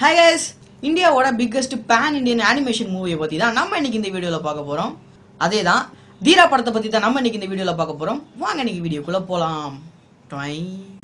Hi guys இந்தியாவோட biggest pan Indian animation மூவியை பத்தி தான் நம்ம இன்னைக்கு இந்த வீடியோல பார்க்க போறோம் அதே தான் தீரா படத்தை பத்தி தான் நம்ம இன்னைக்கு இந்த வீடியோல பார்க்க போறோம் வாங்க இன்னைக்கு வீடியோக்குள்ள போலாம் டொய்.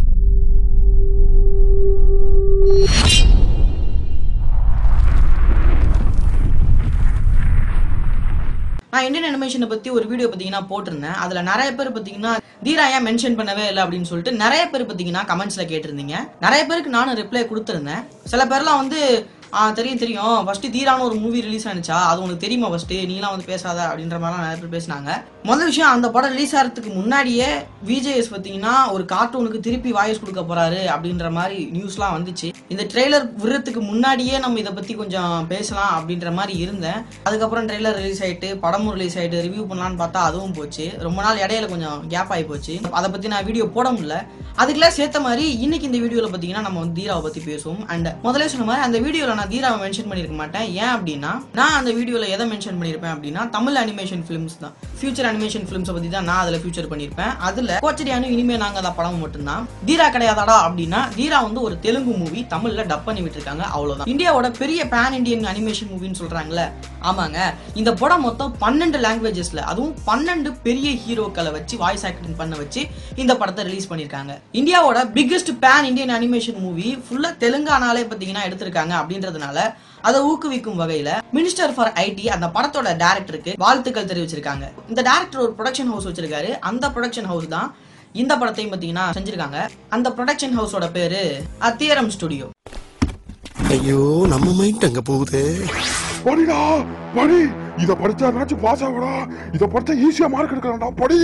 நான் இந்தியன் அனிமேஷனை பத்தி ஒரு வீடியோ பாத்தீங்கன்னா போட்டிருந்தேன் அதுல நிறைய பேர் பாத்தீங்கன்னா தீரா ஏன் மென்ஷன் பண்ணவே இல்லை அப்படின்னு சொல்லிட்டு நிறைய பேர் பாத்தீங்கன்னா கமெண்ட்ஸ்ல கேட்டிருந்தீங்க நிறைய பேருக்கு நானும் ரிப்ளை கொடுத்திருந்தேன் சில பேர்லாம் வந்து ஆ தெரியும் தெரியும் ஃபர்ஸ்ட் தீரான ஒரு மூவி ரிலீஸ் ஆனிச்சா அது உனக்கு தெரியுமா ஃபர்ஸ்ட் நீலாம் வந்து பேசாத அப்படின்ற மாதிரிலாம் நிறைய பேர் பேசினாங்க முதல் விஷயம் அந்த படம் ரிலீஸ் ஆகிறதுக்கு முன்னாடியே விஜேஎஸ் பார்த்தீங்கன்னா ஒரு கார்ட்டூனுக்கு திருப்பி வாய்ஸ் கொடுக்க போறாரு அப்படின்ற மாதிரி நியூஸ்லாம் வந்துச்சு இந்த ட்ரெய்லர் விடுறதுக்கு முன்னாடியே நம்ம இதை பத்தி கொஞ்சம் பேசலாம் அப்படின்ற மாதிரி இருந்தேன் அதுக்கப்புறம் ட்ரெய்லர் ரிலீஸ் ஆயிட்டு படமும் ரிலீஸ் ஆயிட்டு ரிவ்யூ பண்ணலாம்னு பார்த்தா அதுவும் போச்சு ரொம்ப நாள் இடையில கொஞ்சம் கேப் ஆகி போச்சு அதை பத்தி நான் வீடியோ போட முடியல அதுக்கெல்லாம் சேர்த்த மாதிரி இன்னைக்கு இந்த வீடியோல பாத்தீங்கன்னா நம்ம வந்து தீராவை பத்தி பேசுவோம் அண்ட் முதல்ல சொன்ன மாதிரி அந்த வீடியோல நான் தீராவை மென்ஷன் பண்ணிருக்க மாட்டேன் ஏன் அப்படின்னா நான் அந்த வீடியோல எதை மென்ஷன் பண்ணிருப்பேன் அப்படின்னா தமிழ் அனிமேஷன் ஃபிலிம்ஸ் தான் ஃபியூச்சர் அனிமேஷன் ஃபிலிம்ஸை பத்தி தான் நான் அதுல ஃபியூச்சர் பண்ணிருப்பேன் அதுல கோச்சடியானு இனிமே நாங்க தான் படம் மட்டும்தான் தீரா கிடையாதாடா அப்படின்னா தீரா வந்து ஒரு தெலுங்கு மூவி தமிழ்ல டப் பண்ணி விட்டுருக்காங்க அவ்வளவுதான் இந்தியாவோட பெரிய பேன் இந்தியன் அனிமேஷன் மூவின்னு சொல்றாங்கல்ல ஆமாங்க இந்த படம் மொத்தம் பன்னெண்டு லாங்குவேஜஸ்ல அதுவும் பன்னெண்டு பெரிய ஹீரோக்களை வச்சு வாய்ஸ் ஆக்டிங் பண்ண வச்சு இந்த படத்தை ரிலீஸ் பண்ணிருக்காங்க இந்தியாவோட biggest pan Indian animation movie ஃபுல்லா தெலுங்கானாலே பாத்தீங்கன்னா எடுத்திருக்காங்க அப்படின்றதுனால அதை ஊக்குவிக்கும் வகையில மினிஸ்டர் ஃபார் ஐடி அந்த படத்தோட டேரக்டருக்கு வாழ்த்துக்கள் தெரிவிச்சிருக்காங்க இந்த டேரக்டர் ஒரு ப்ரொடக்ஷன் ஹவுஸ் வச்சிருக்காரு அந்த ப்ரொடக்ஷன் ஹவுஸ் தான் இந்த படத்தையும் பாத்தீங்கன்னா செஞ்சிருக்காங்க அந்த ப்ரொடக்ஷன் ஹவுஸோட பேரு அத்தியரம் ஸ்டுடியோ ஐயோ நம்ம மைண்ட் அங்க போகுது படிடா படி இத படிச்சாச்சும் பாஸ் ஆகடா இத படிச்சா ஈஸியா மார்க் எடுக்கலாம்டா படி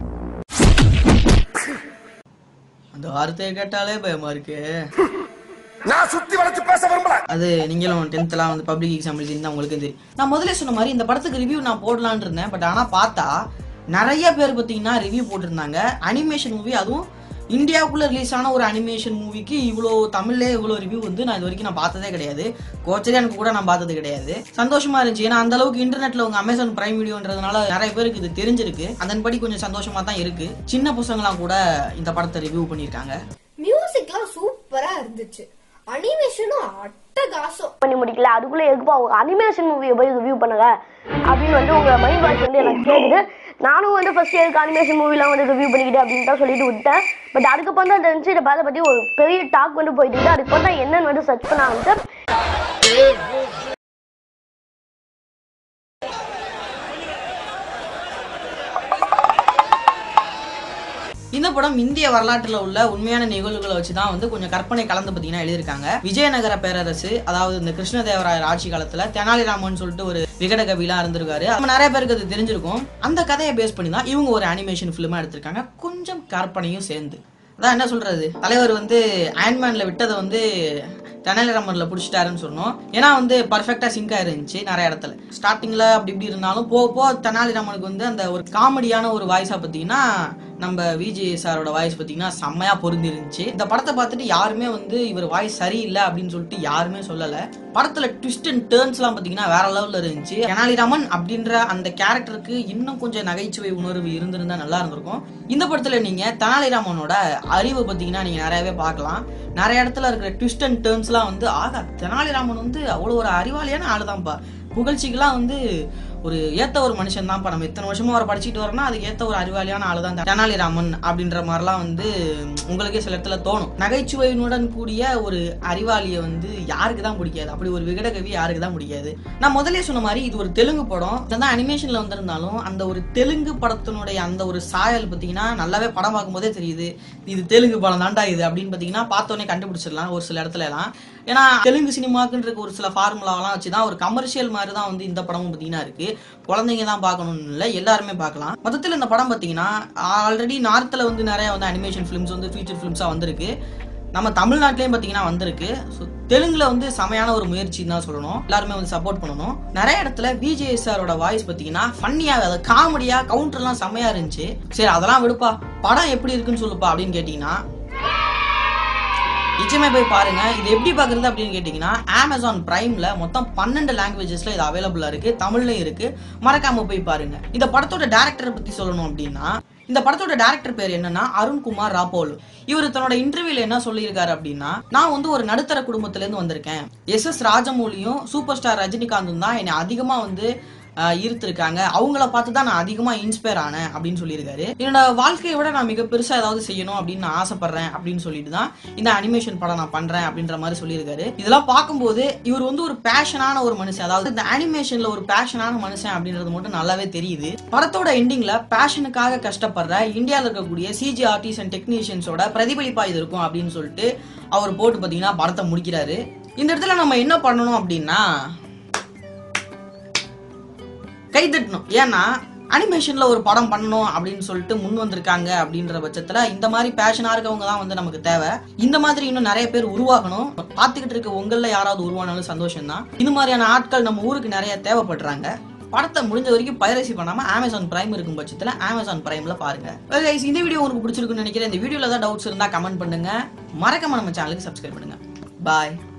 அந்த வார்த்தையை கேட்டாலே பயமா இருக்கு நான் சுத்தி வளைச்சு பேச விரும்பல அது நீங்களும் டென்த்லாம் வந்து பப்ளிக் எக்ஸாம் எழுதிருந்தா உங்களுக்கு தெரியும் நான் முதல்ல சொன்ன மாதிரி இந்த படத்துக்கு ரிவ்யூ நான் போடலான்னு இருந்தேன் பட் ஆனால் பார்த்தா நிறைய பேர் பார்த்தீங்கன்னா ரிவ்யூ போட்டிருந்தாங்க அனிமேஷன் மூவி அதுவும் இந்தியாவுக்குள்ள ரிலீஸ் ஆன ஒரு அனிமேஷன் மூவிக்கு இவ்வளோ தமிழ்லே இவ்வளோ ரிவ்யூ வந்து நான் இது வரைக்கும் நான் பார்த்ததே கிடையாது கோச்சரியானுக்கு கூட நான் பார்த்தது கிடையாது சந்தோஷமா இருந்துச்சு ஏன்னா அந்த அளவுக்கு இன்டர்நெட்ல உங்க அமேசான் பிரைம் வீடியோன்றதுனால நிறைய பேருக்கு இது தெரிஞ்சிருக்கு அதன்படி கொஞ்சம் சந்தோஷமா தான் இருக்கு சின்ன பசங்களாம் கூட இந்த படத்தை ரிவ்யூ பண்ணியிருக்காங்க மியூசிக்லாம் சூப்பரா இருந்துச்சு அனிமேஷனும் அட்டகாசம் பண்ணி முடிக்கல அதுக்குள்ள எதுக்குப்பா உங்க அனிமேஷன் மூவியை போய் ரிவ்யூ பண்ணுங்க அப்படின்னு வந்து உங்க மைண்ட் வாய்ஸ் வந்து எனக்கு கேக்குது நானும் வந்து ஃபர்ஸ்ட் எதுக்கு அனிமேஷன் மூவிலாம் வந்து ரிவ்யூ பண்ணிக்கிட்டு அப்படின்னு தான் சொல்லிட்டு விட்டேன் பட் அதுக்கப்புறம் தான் தெரிஞ்சு இதை பார்த்த பத்தி ஒரு பெரிய டாக் வந்து போயிட்டு இருக்கு அதுக்கப்புறம் தான் என்னன்னு வந்து சர்ச் பண்ண வந்து இந்த படம் இந்திய வரலாற்றுல உள்ள உண்மையான நிகழ்வுகளை வச்சு தான் வந்து கொஞ்சம் கற்பனை கலந்து பார்த்தீங்கன்னா எழுதியிருக்காங்க விஜயநகர பேரரசு அதாவது இந்த கிருஷ்ணதேவராயர் ஆட்சி காலத்துல தெனாலிராமன் சொல்லிட்டு ஒரு விகட கவிலாம் இருந்திருக்காரு நம்ம நிறைய பேருக்கு அது தெரிஞ்சிருக்கும் அந்த கதையை பேஸ் பண்ணி தான் இவங்க ஒரு அனிமேஷன் ஃபிலிமா எடுத்திருக்காங்க கொஞ்சம் கற்பனையும் சேர்ந்து அதான் என்ன சொல்றது தலைவர் வந்து அயன்மேன்ல விட்டதை வந்து தெனாலிராமன்ல பிடிச்சிட்டாருன்னு சொன்னோம் ஏன்னா வந்து பர்ஃபெக்டா சிங்க் ஆயிருந்துச்சு நிறைய இடத்துல ஸ்டார்டிங்ல அப்படி இப்படி இருந்தாலும் போக போக தெனாலிராமனுக்கு வந்து அந்த ஒரு காமெடியான ஒரு வாய்ஸா பார்த்தீங்கன்னா நம்ம விஜய் சாரோட வாய்ஸ் பார்த்தீங்கன்னா செம்மையா பொருந்தி இருந்துச்சு இந்த படத்தை பார்த்துட்டு யாருமே வந்து இவர் வாய்ஸ் சரியில்லை அப்படின்னு சொல்லிட்டு யாருமே சொல்லல படத்துல ட்விஸ்ட் அண்ட் டேர்ன்ஸ்லாம் பார்த்தீங்கன்னா வேற லெவல்ல இருந்துச்சு தெனாலிராமன் அப்படின்ற அந்த கேரக்டருக்கு இன்னும் கொஞ்சம் நகைச்சுவை உணர்வு இருந்திருந்தா நல்லா இருந்திருக்கும் இந்த படத்துல நீங்க தெனாலிராமனோட அறிவை பார்த்தீங்கன்னா நீங்க நிறையவே பார்க்கலாம் நிறைய இடத்துல இருக்கிற ட்விஸ்ட் அண்ட் டேர்ன்ஸ்லாம் வந்து ஆகா தெனாலிராமன் வந்து அவ்வளோ ஒரு அறிவாளியான ஆளுதான்ப்பா புகழ்ச்சிக்கெல்லாம் வந்து ஒரு ஏத்த ஒரு மனுஷன் தான்ப்பா நம்ம இத்தனை வருஷமா அவரை படிச்சுட்டு வரோம்னா அதுக்கு ஏத்த ஒரு அறிவாளியான ஆளு தான் தெனாலிராமன் அப்படின்ற மாதிரிலாம் வந்து உங்களுக்கே சில இடத்துல தோணும் நகைச்சுவையினுடன் கூடிய ஒரு அறிவாளியை வந்து யாருக்கு தான் பிடிக்காது அப்படி ஒரு விகடகவி யாருக்கு தான் பிடிக்காது நான் முதல்ல சொன்ன மாதிரி இது ஒரு தெலுங்கு படம் இதான் அனிமேஷன்ல வந்திருந்தாலும் அந்த ஒரு தெலுங்கு படத்தினுடைய அந்த ஒரு சாயல் பார்த்தீங்கன்னா நல்லாவே படம் பார்க்கும்போதே தெரியுது இது தெலுங்கு படம் தான்டா இது அப்படின்னு பார்த்தீங்கன்னா பார்த்தோன்னே கண்டுபிடிச்சிடலாம் ஒரு சில இடத்துல எல்லாம் ஏன்னா தெலுங்கு சினிமாக்குன்ற ஒரு சில ஃபார்முலாவெல்லாம் வச்சு தான் ஒரு கமர்ஷியல் மாதிரி தான் வந்து இந்த படமும் பார்த்தீங்கன்னா இருக்கு குழந்தைங்க தான் பார்க்கணும்னு இல்லை எல்லாருமே பார்க்கலாம் மொத்தத்தில் இந்த படம் பார்த்தீங்கன்னா ஆல்ரெடி நார்த்தில் வந்து நிறைய வந்து அனிமேஷன் ஃபிலிம்ஸ் வந்து ஃபீச்சர் ஃபிலிம்ஸாக வந்திருக்கு நம்ம தமிழ்நாட்டிலையும் பார்த்தீங்கன்னா வந்திருக்கு ஸோ தெலுங்குல வந்து செமையான ஒரு முயற்சின்னு தான் சொல்லணும் எல்லாருமே வந்து சப்போர்ட் பண்ணணும் நிறைய இடத்துல விஜய் சாரோட வாய்ஸ் பார்த்தீங்கன்னா ஃபன்னியாக அது காமெடியாக கவுண்டர்லாம் செமையா இருந்துச்சு சரி அதெல்லாம் விடுப்பா படம் எப்படி இருக்குன்னு சொல்லுப்பா அப்படின்னு கேட்டிங்கன்னா நிச்சயமா போய் பாருங்க இது எப்படி பாக்குறது அப்படின்னு கேட்டீங்கன்னா அமேசான் பிரைம்ல மொத்தம் பன்னெண்டு லாங்குவேஜஸ்ல இது அவைலபிளா இருக்கு தமிழ்லயும் இருக்கு மறக்காம போய் பாருங்க இந்த படத்தோட டேரக்டரை பத்தி சொல்லணும் அப்படின்னா இந்த படத்தோட டேரக்டர் பேர் என்னன்னா அருண்குமார் ராப்போல் இவர் தன்னோட இன்டர்வியூல என்ன சொல்லியிருக்காரு அப்படின்னா நான் வந்து ஒரு நடுத்தர குடும்பத்துல இருந்து வந்திருக்கேன் எஸ் எஸ் ராஜமௌலியும் சூப்பர் ஸ்டார் ரஜினிகாந்தும் தான் என்னை அதிகமா வந்து ஆஹ் ஈர்த்திருக்காங்க அவங்கள பார்த்து தான் நான் அதிகமா இன்ஸ்பயர் ஆனேன் அப்படின்னு சொல்லியிருக்காரு என்னோட வாழ்க்கையை விட நான் மிக பெருசா ஏதாவது செய்யணும் அப்படின்னு நான் ஆசைப்படுறேன் அப்படின்னு சொல்லிட்டு தான் இந்த அனிமேஷன் படம் நான் பண்றேன் அப்படின்ற மாதிரி சொல்லியிருக்காரு இதெல்லாம் பார்க்கும்போது இவர் வந்து ஒரு பேஷனான ஒரு மனுஷன் அதாவது இந்த அனிமேஷன்ல ஒரு பேஷனான மனுஷன் அப்படின்றது மட்டும் நல்லாவே தெரியுது படத்தோட எண்டிங்ல பேஷனுக்காக கஷ்டப்படுற இந்தியாவில் இருக்கக்கூடிய சிஜி ஆர்டிஸ்ட் அண்ட் டெக்னீஷியன்ஸோட பிரதிபலிப்பா இது இருக்கும் அப்படின்னு சொல்லிட்டு அவர் போட்டு பாத்தீங்கன்னா படத்தை முடிக்கிறாரு இந்த இடத்துல நம்ம என்ன பண்ணணும் அப்படின்னா கை தட்டணும் ஏன்னா அனிமேஷன்ல ஒரு படம் பண்ணணும் அப்படின்னு சொல்லிட்டு முன் வந்திருக்காங்க அப்படின்ற பட்சத்துல இந்த மாதிரி பேஷனா இருக்கவங்க தான் வந்து நமக்கு தேவை இந்த மாதிரி இன்னும் நிறைய பேர் உருவாகணும் பார்த்துக்கிட்டு இருக்க உங்கள யாராவது உருவானாலும் சந்தோஷம் தான் இந்த மாதிரியான ஆட்கள் நம்ம ஊருக்கு நிறைய தேவைப்படுறாங்க படத்தை முடிஞ்ச வரைக்கும் பைரசி பண்ணாம அமேசான் பிரைம் இருக்கும் பட்சத்துல அமேசான் பிரைம்ல பாருங்க Well guys, இந்த வீடியோ உங்களுக்கு பிடிச்சிருக்குன்னு நினைக்கிறேன் இந்த வீடியோல ஏதாவது டவுட்ஸ் இருந்தா கமெண்ட் பண்ணுங்க மறக்காம நம்ம சேனலுக்கு சப்ஸ்கிரைப் பண்ணுங்க பாய்